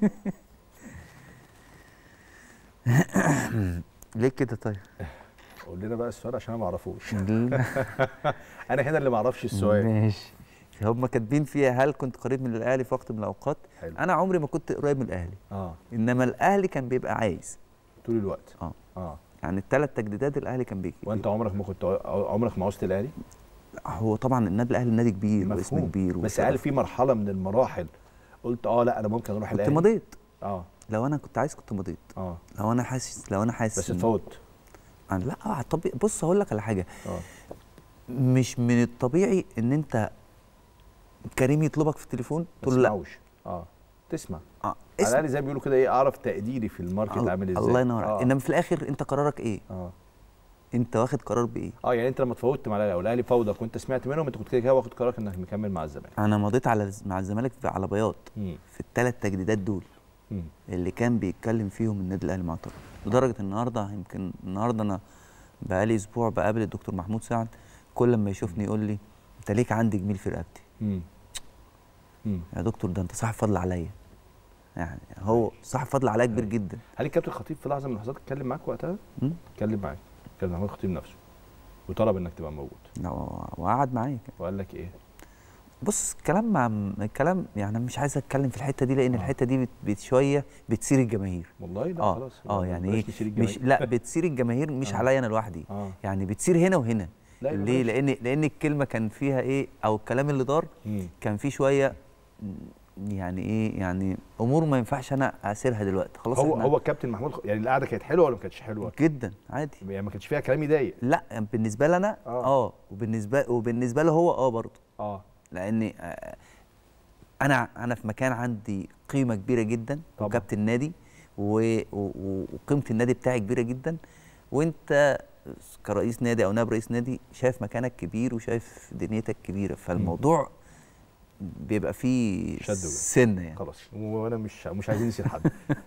ليه كده طيب قول لنا بقى السؤال عشان انا ما اعرفوش انا هنا اللي ما اعرفش السؤال ماشي هم كاتبين فيها هل كنت قريب من الاهلي في وقت من الاوقات حلو. انا عمري ما كنت قريب من الاهلي اه انما الاهلي كان بيبقى عايز طول الوقت اه اه يعني الثلاث تجديدات الاهلي كان بيجي وانت عمرك ما كنت عمرك ما عوزت الاهلي هو طبعا النادي الاهلي نادي كبير واسم مفهوم. كبير بس وشرف. هل في مرحله من المراحل قلت اه لا انا ممكن اروح كنت الاهلي مضيت اه لو انا كنت عايز كنت مضيت اه لو انا حاسس لو انا حاسس بس إن- اتفوت أنا لا آه، طب بص هقول لك على حاجه اه مش من الطبيعي ان انت كريم يطلبك في التليفون ما تقول له لا تسمعوش اه تسمع اه على اسم الاقل زي ما بيقولوا كده ايه اعرف تقديري في الماركت الله- عامل ازاي الله ينور آه. عليك انما في الاخر انت قرارك ايه اه انت واخد قرار بايه اه يعني انت لما اتفوتت مع الاهلي او الاهلي فوضك وانت سمعت منهم انت كنت كده كده واخد قرارك انك مكمل مع الزمالك انا مضيت على مع الزمالك في- على بياض مم. في الثلاث تجديدات دول مم. اللي كان بيتكلم فيهم النادي الاهلي معترض لدرجه النهارده يمكن النهارده انا بقالي اسبوع بقابل الدكتور محمود سعد كل ما يشوفني يقول لي انت ليك عندي جميل في رقبتي مم. مم. يا دكتور ده انت صاحب فضل عليا يعني هو صاحب فضل عليا كبير جدا هل الكابتن خطيب في لحظه من اللحظات اتكلم معاك وقتها؟ مم. اتكلم معاك كابتن محمود خطيب نفسه وطلب انك تبقى موجود و- وقعد معايا وقال لك ايه؟ بص الكلام مع الكلام يعني أنا مش عايز اتكلم في الحته دي لان آه. الحته دي بت- بت شويه بتثير الجماهير والله لا اه خلاص اه يبقى يعني بلاش ايه نشيل مش الجماهير. لا بتثير الجماهير مش آه. عليا انا لوحدي اه يعني بتصير هنا وهنا لا يبقى ليه بلاش. لان لان الكلمه كان فيها ايه او الكلام اللي دار مم. كان فيه شويه م، يعني ايه يعني امور ما ينفعش انا اسيرها دلوقتي خلاص هو إحنا هو كابتن محمود خ- يعني القعده كانت حلوه ولا ما كانتش حلوه؟ جدا عادي يعني ما كانش فيها كلام يضايق لا بالنسبه لي انا آه. اه وبالنسبه وبالنسبه له هو اه برضه اه لان آه، انا انا في مكان عندي قيمه كبيره جدا طبعاً. وكابتن نادي و- و- وقيمه النادي بتاعي كبيره جدا وانت كرئيس نادي او نائب رئيس نادي شايف مكانك كبير وشايف دنيتك كبيره فالموضوع بيبقى فيه شد وجذب. سنه يعني خلاص وانا مش مش عايزين نسير حد